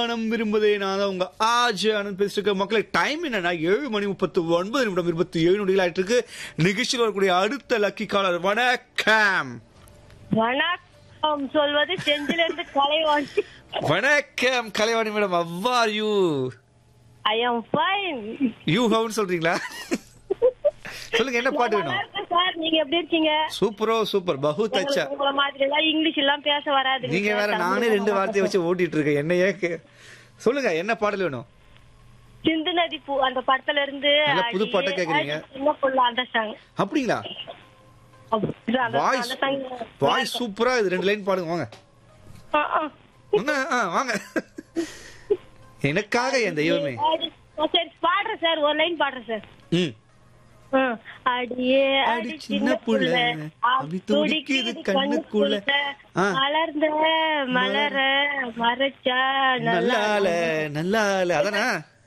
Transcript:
மனம் விரும்புதே நான் தான் உங்க ஆஜ் ஆனந்த் பேசிட்டு இருக்க மக்களே டைம் என்னன்னா ஏழு மணி முப்பத்து ஒன்பது நிமிடம் இருபத்தி ஏழு நொடிகள் ஆயிட்டு இருக்கு நிகழ்ச்சியில் வரக்கூடிய அடுத்த லக்கி காலர் வணக்கம் வணக்கம் சொல்வது செஞ்சில இருந்து கலைவாணி வணக்கம் Kalaivani madam how are you I am fine you ஹவுன்னு சொல்றீங்களா சொல்லுங்க என்ன பாட்டு வேணும் சார் நீங்க எப்படி இருக்கீங்க சூப்பரோ சூப்பர் பஹு தச்சா எங்களுக்கு உங்களை மாதிரி எல்லாம் இங்கிலீஷ் எல்லாம் பேச வராது நீங்க வேற நானே ரெண்டு வார்த்தையை வச்சு ஓட்டிட்டு இருக்கேன் என்ன ஏக்கு சொல்லுங்க என்ன பாடல் வேணும் சிந்து நதி பூ அந்த படத்துல இருந்து நல்ல புது அடியே பாட்டை கேக்குறீங்க. அடி சின்ன புள்ள அந்த சாங் அப்படிங்களா வாய்ஸ் வாய்ஸ் சூப்பரா இது ரெண்டு லைன் பாடுங்க வாங்க என்ன? ஆ, வாங்க எனக்காக என் தெய்வமே சரி பாடுறேன் சார் ஒரு லைன் பாடுறேன் சார் ம் ம். அடியே அடி அடி சின்ன புள்ள, அப்படி துடிக்குது கண்ணுக்குள்ள. ஆ. மலர்ந்த மலர மறைச்சா நல்லால நல்லா நல்லால அதானே